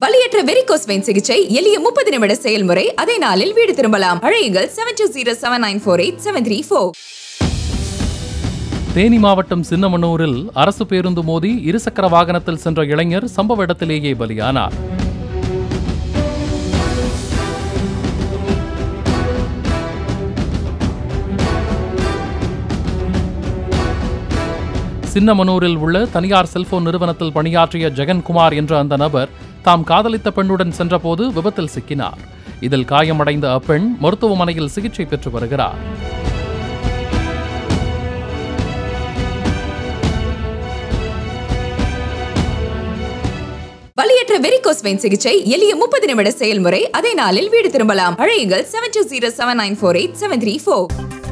வலியற்ற varicose vein சிகிச்சை எளிய முப்பது நிமிட செயல்முறை அதே நாளில் வீடு திரும்பலாம் அழையுங்கள் seven two zero seven nine four eight seven three four Theni மாவட்டம் சின்னமனூரில் அரசு பேருந்து மோதி இருசக்கர வாகனத்தில் சென்ற இளைஞர் சம்பவ இடத்திலேயே பலியானார் சின்னமனூரில் உள்ள தனியார் செல்போன் நிறுவனத்தில் பணியாற்றிய ஜெகன்குமார் என்ற அந்த நபர் தாம் காதலித்த பெண்ணுடன் சென்றபோது விபத்தில் சிக்கினார் இதில் காயமடைந்த அப்பெண் மருத்துவமனையில் சிகிச்சை பெற்று வருகிறார் வலியற்ற வெரிகோஸ் வெயின் சிகிச்சை எளிய முப்பது நிமிட செயல்முறை அதே நாளில் வீடு திரும்பலாம் அழையுங்கள் seven two zero seven nine four eight seven three four